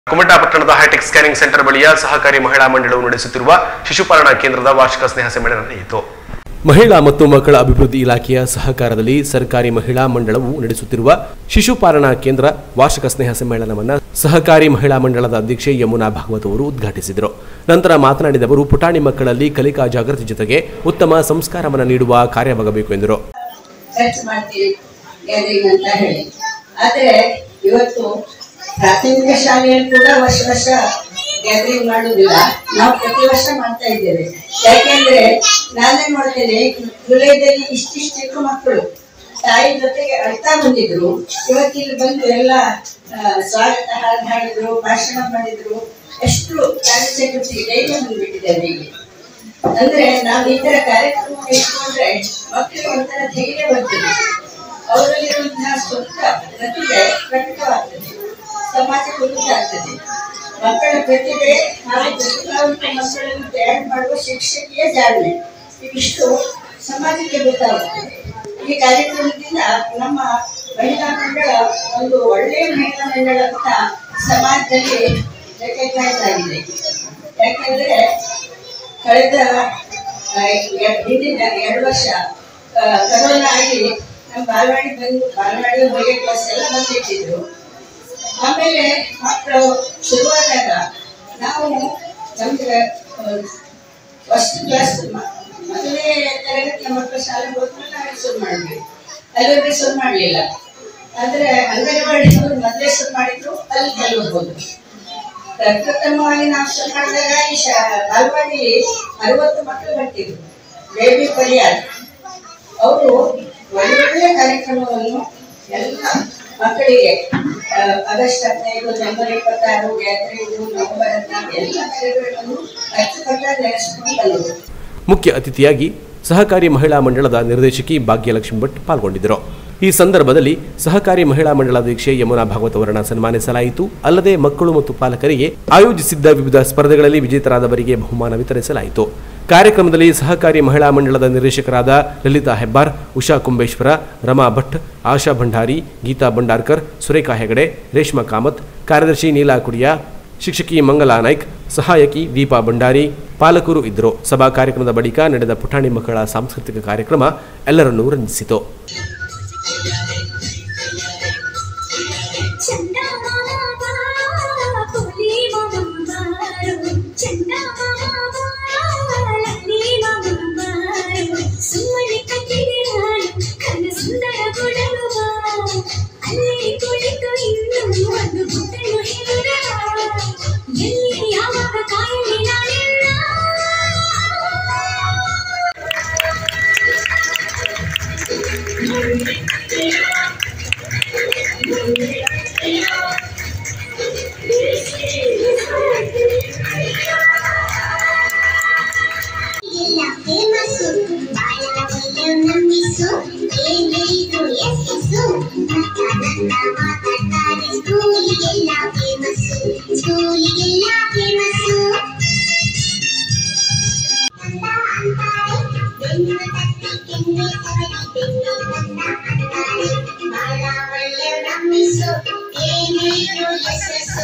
ಕುಮಟಾ ಪಟ್ಟಣದ high tech scanning centre ಬಳಿಯ ಸಹಕಾರಿ ಮಹಿಳಾ ಮಂಡಳವು ನಡೆಸುತ್ತಿರುವ ಶಿಶುಪಾಲನಾ ಕೇಂದ್ರದ ವಾರ್ಷಿಕ ಸ್ನೇಹ ಸಮ್ಮೇಳನ ನಡೆಯಿತು ಮಹಿಳಾ ಮತ್ತು ಮಕ್ಕಳ ಅಭಿವೃದ್ಧಿ ಇಲಾಖೆಯ ಸಹಕಾರದಲ್ಲಿ ಸರ್ಕಾರಿ ಮಹಿಳಾ ಮಂಡಳವು ನಡೆಸುತ್ತಿರುವ ಶಿಶುಪಾಲನಾ ಕೇಂದ್ರ ವಾರ್ಷಿಕ ಸ್ನೇಹ ಸಮ್ಮೇಳನವನ್ನು ಸಹಕಾರಿ ಮಹಿಳಾ ಮಂಡಳದ ಅಧ್ಯಕ್ಷೆ ಯಮುನಾ ಭಾಗವತ್ ಅವರು ಉದ್ಘಾಟಿಸಿದರು ನಂತರ ಮಾತನಾಡಿದ ಅವರು ಪುಟಾಣಿ ಮಕ್ಕಳಲ್ಲಿ ಕಲಿಕಾ ಜಾಗೃತಿ ಜೊತೆಗೆ ಉತ್ತಮ ಸಂಸ್ಕಾರವನ್ನು ನೀಡುವ ಕಾರ್ಯವಾಗಬೇಕು ಎಂದರು ಖರ್ಚು ಮಾಡ್ತೀವಿ ಗ್ಯಾದರಿಂಗ್ ಅಂತ ಹೇಳಿ ಆದ್ರೆ ಇವತ್ತು ಪ್ರಾಥಮಿಕ ಶಾಲೆಯಲ್ಲಿ ಕೂಡ ವರ್ಷ ವರ್ಷ ಗ್ಯಾದರಿಂಗ್ ಮಾಡುವುದಿಲ್ಲ ನಾವು ಪ್ರತಿ ವರ್ಷ ಮಾಡ್ತಾ ಇದ್ದೇವೆ ಯಾಕೆಂದ್ರೆ ನಾನೇ ನೋಡ್ತೇನೆ ವಿಲೇಜಲ್ಲಿ ಇಷ್ಟಿಷ್ಟಿಷ್ಟು ಮಕ್ಕಳು ತಾಯಿ ಜೊತೆಗೆ ಅಳ್ತಾ ಬಂದಿದ್ರು ಇವತ್ತು ಇಲ್ಲಿ ಬಂದು ಎಲ್ಲ ಆ, ಸ್ವಾಗತ ಹಾಡು ಹಾಡಿದ್ರು ಭಾಷಣ ಮಾಡಿದ್ರು ಎಷ್ಟು ಕಾರ್ಯಚಟುವಟಿಕೆ ಧೈರ್ಯ ಬಂದ್ಬಿಟ್ಟಿದ್ದಾರೆ ಇಲ್ಲಿ ಅಂದ್ರೆ ನಾವು ಈ ತರ ಕಾರ್ಯಕ್ರಮ ಇಟ್ಕೊಂಡ್ರೆ ಮಕ್ಕಳಿಗೆ ಒಂಥರ ಧೈರ್ಯ ಬರ್ತದೆ ಅವರಲ್ಲಿರುವಂತಹ ಸ್ವಂತ ಪ್ರತಿಭೆ ಪ್ರಕಟವಾಗ್ತದೆ ಸಮಾಜಕ್ಕೆ ಒಳಿತಾಗ್ತದೆ ಮಕ್ಕಳ ಪ್ರತಿಭೆ ಹಾಗೂ ಪ್ರತಿಭಾವಂತ ಮಕ್ಕಳನ್ನು ತಯಾರು ಮಾಡುವ ಶಿಕ್ಷಕಿಯ ಜಾಣ್ಮೆ ಇವಿಷ್ಟು ಸಮಾಜಕ್ಕೆ ಗೊತ್ತಾಗುತ್ತದೆ ಈ ಕಾರ್ಯಕ್ರಮದಿಂದ ನಮ್ಮ ಮಹಿಳಾ ಮಂಡಳ ಒಂದು ಒಳ್ಳೆಯ ಮಹಿಳಾ ಮಂಡಳ ಅಂತ ಸಮಾಜದಲ್ಲಿ ರೆಕಗ್ನೈಸ್ ಆಗಿದೆ ಯಾಕೆಂದ್ರೆ ಕಳೆದ ಆ, ಎ- ಹಿಂದಿನ ಎರಡು ವರ್ಷ ಆ, ಕರೋನಾ ಆಗಿ ನಮ್ಮ ಬಾಲವಾಡಿ ಬಂದು ಬಾಲವಾಡಿ ಹೊಗೆ ಕ್ಲಾಸ್ ಎಲ್ಲ ಬಂದಿಟ್ಟಿದ್ರು ಆಮೇಲೆ ಮಕ್ಕಳು ಶುರುವಾದಾಗ ನಾವು ನಮ್ಗೆ ಫಸ್ಟ್ ಕ್ಲಾಸ್ ಮೊದಲನೇ ತರಗತಿಯ ಮಕ್ಕಳು ಶಾಲೆಗೆ ಹೋದ್ಮೇಲೆ ನಾವು ಶುರು ಮಾಡಿದ್ವಿ ಅಲ್ಲಿವರೆಗೆ ಶುರು ಮಾಡಲಿಲ್ಲ ಆದ್ರೆ ಅಂಗನವಾಡಿ ಮೊದಲೇ ಶುರು ಮಾಡಿದ್ರು ಅಲ್ಲಿ ಕಲಿಬಹುದು ಪ್ರಪ್ರಥಮವಾಗಿ ನಾವು ಶುರು ಮಾಡಿದಾಗ ಈ ಶಾ ಬಾಲ್ವಾಡಿ ಅರವತ್ತು ಮಕ್ಕಳು ಬರ್ತಿದ್ರು ಬೇಬಿ ಪರಿಹಾರ ಅವರು ಒಳ್ಳೊಳ್ಳೆಯ ಕಾರ್ಯಕ್ರಮವನ್ನು ಎಲ್ಲ ಮಕ್ಕಳಿಗೆ ಆ, ಆಗಸ್ಟ್ ಹದಿನೈದು ನವೆಂಬರ್ ಇಪ್ಪತ್ತಾರು ಗ್ಯಾತ್ರಿಗಳು ನವೆಂಬರ್ ಹದಿನಾರು ಎಲ್ಲ ಕಾರ್ಯಕ್ರಮಗಳನ್ನು ಅಚ್ಚುಕಟ್ಟಾಗಿ ನಡೆಸಿಕೊಂಡು ಬಂದರು ಮುಖ್ಯ ಅತಿಥಿಯಾಗಿ ಸಹಕಾರಿ ಮಹಿಳಾ ಮಂಡಳದ ನಿರ್ದೇಶಕಿ ಭಾಗ್ಯಲಕ್ಷ್ಮಿ ಭಟ್ ಪಾಲ್ಗೊಂಡಿದ್ದರು ಈ ಸಂದರ್ಭದಲ್ಲಿ ಸಹಕಾರಿ ಮಹಿಳಾ ಮಂಡಳಾಧ್ಯಕ್ಷೆ ಯಮುನಾ ಭಾಗವತ್ ಅವರನ್ನು ಸನ್ಮಾನಿಸಲಾಯಿತು ಅಲ್ಲದೆ ಮಕ್ಕಳು ಮತ್ತು ಪಾಲಕರಿಗೆ ಆಯೋಜಿಸಿದ್ದ ವಿವಿಧ ಸ್ಪರ್ಧೆಗಳಲ್ಲಿ ವಿಜೇತರಾದವರಿಗೆ ಬಹುಮಾನ ವಿತರಿಸಲಾಯಿತು ಕಾರ್ಯಕ್ರಮದಲ್ಲಿ ಸಹಕಾರಿ ಮಹಿಳಾ ಮಂಡಳದ ನಿರ್ದೇಶಕರಾದ ಲಲಿತಾ ಹೆಬ್ಬಾರ್ ಉಷಾ ಕುಂಬೇಶ್ವರ ರಮಾ ಭಟ್ ಆಶಾ ಭಂಡಾರಿ ಗೀತಾ ಭಂಡಾರ್ಕರ್ ಸುರೇಖಾ ಹೆಗಡೆ ರೇಷ್ಮಾ ಕಾಮತ್ ಕಾರ್ಯದರ್ಶಿ ನೀಲಾ ಕುಡಿಯಾ ಶಿಕ್ಷಕಿ ಮಂಗಲಾ ನಾಯ್ಕ್ ಸಹಾಯಕಿ ದೀಪಾ ಭಂಡಾರಿ ಪಾಲಕರು ಇದ್ದರು ಸಭಾ ಕಾರ್ಯಕ್ರಮದ ಬಳಿಕ ನಡೆದ ಪುಟಾಣಿ ಮಕ್ಕಳ ಸಾಂಸ್ಕೃತಿಕ ಕಾರ್ಯಕ್ರಮ ಎಲ್ಲರನ್ನೂ ರಂಜಿಸಿತು ಚಂದ ಮಾಮ ಪುಲಿ ಮಾಮಾರು ಚಂದ ಮಾಮ ಲಲ್ಲಿ ಮಾಮಾರು ಸುಮ್ಮನೆ ಕಟ್ಟಿದೆ ನಾನು ಕನ ಸುಂದರ ಕೊಡಲುವ ಅಲ್ಲಿ ಕುಳಿತು ಇನ್ನು ಒಂದು ಗುಟ್ಟನ್ನು ಹೇಳಿದ ಎಲ್ಲಿ ಯಾವಾಗ ಕಾಯಲಿ ನಾನೆಲ್ಲ ಎಲ್ಲ ಫೇಮಸ್ಸು ಬಾಯಲ ಒಳ್ಳೆ ನಂಬಿಸು ಏನಿದು ಎಸ್ಸು ನನ್ನ ಮಾತಾಡ್ತಾರೆ ಸ್ಕೂಲಿಗೆಲ್ಲ ಫೇಮಸ್ಸು ಸ್ಕೂಲಿಗೆಲ್ಲ ಫೇಮಸ್ಸು ನಂದ ಅಂತಾರೆ ಬೆನ್ನು ತಟ್ಟಿ ಕೆನ್ನೆ ಸವರಿ ಬೆನ್ನು ನಂದ ಅಂತಾರೆ ಬಾಳ ಒಳ್ಳೆ ನಂಬಿಸು ಏನಿದು ಎಸ್ಸು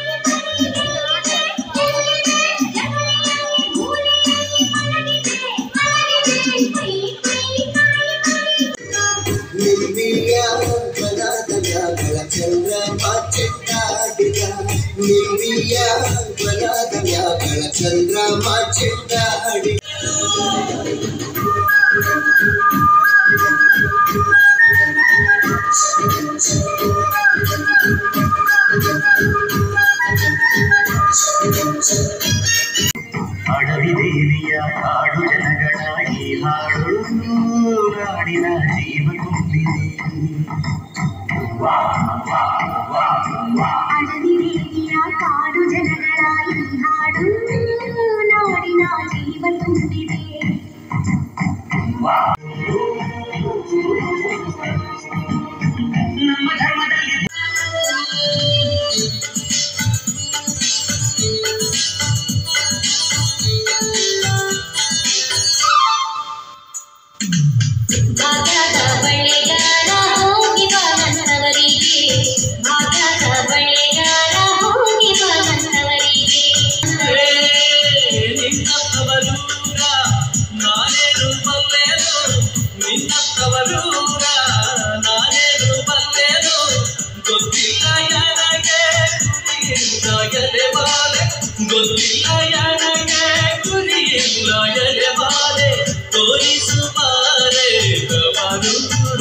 ನಿರ್ವೀರ್ಯ ಬಲಾದಗಳ ಚಂದ್ರಮ ಚೆಂಡಾಡಿದ ನಿರ್ವೀರ್ಯ ಬಲಾದಗಳ ಚಂದ್ರಮ ಚೆಂಡಾಡಿ ಅಡವಿ ದೇವಿಯ ಕಾಡು ಜನಗಳ ಈ ಹಾಡು ನಾಡಿನ ಜೀವ ತುಂಬಿದೆ ವಾ ವಾ ವಾ ವಾ ಅಡವಿರೇಗಿಯ ಕಾಡು ಜನಗಳ ಈ ಹಾಡು ನಾಡಿನ ಜೀವ ತುಂಬಿದೆ ನಮ್ಮ ಧರ್ಮದಲ್ಲಿ ಭಾಗದ ಬಳೆಗಾರ ಹೋಗಿ ಬಾ ನನ್ನವರಿಗೆ ಭಾಗದ ಗೊತ್ತಿಲ್ಲ ಯಾರಿಗೆ ಗುರಿಯಿಲ್ಲ ಎಳೆಬಾರೆ ತೋರಿಸುತ್ತಾರೆ ತವರೂರ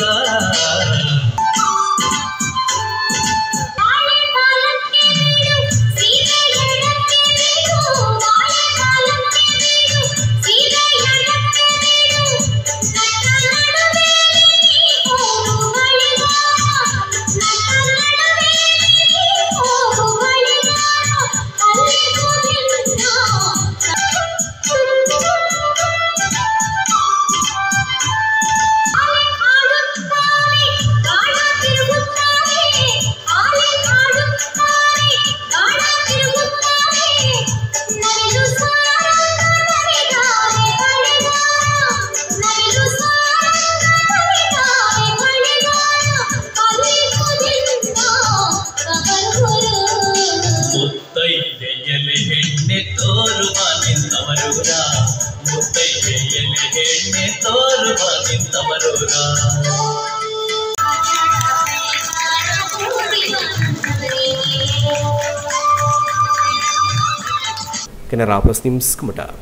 ಬಾಳೆ ಕಾಲಕ್ಕೆ ಬೀಡು ಸೀರೆ ಎಡಕ್ಕೆ ಬೀಡು ಬಾಳೆ ಕಾಲಕ್ಕೆ ಬೀಡು ಸೀರೆ ಎಡಕ್ಕೆ ಬೀಡು ನನ್ನ ನಡುವೆ ನೀ ಹೋಗು ಬಳಿಗಾರ ನನ್ನ ನಡುವೆ ನೀ ಹೋಗು ಬಳಿಗಾರ ಅಲ್ಲಿಗೂ ನಿನ್ನ ಆಲೆ ಆಡುತ್ತಾರೆ ಗಾಢ ತಿರುಗುತ್ತಾರೆ ಆಲೆ ಆಡುತ್ತಾರೆ ಗಾಢ ತಿರುಗುತ್ತಾರೆ ನವಿಲು ಸಾರಂಗ ನವಿಲಾರೆ ಬಳಿಗಾರ ನವಿಲು ಸಾರಂಗ ನವಿಲಾರೆ ಬಳಿಗಾರ ಅಲ್ಲಿಗೂ ನಿನ್ನ ಕಬರುರು ಮುತ್ತೈದೆಯಲೆ ಹೆಣ್ಣೆ ತೋರುವ ನಿಂತವರೂರ ಮುತ್ತೈದೆಯಲೆ ಹೆಣ್ಣೆ ತೋರುವ ನಿಂತವರೂರ ಕೆನರಾ ಪ್ಲಸ್ ನ್ಯೂಸ್ ಕುಮಟ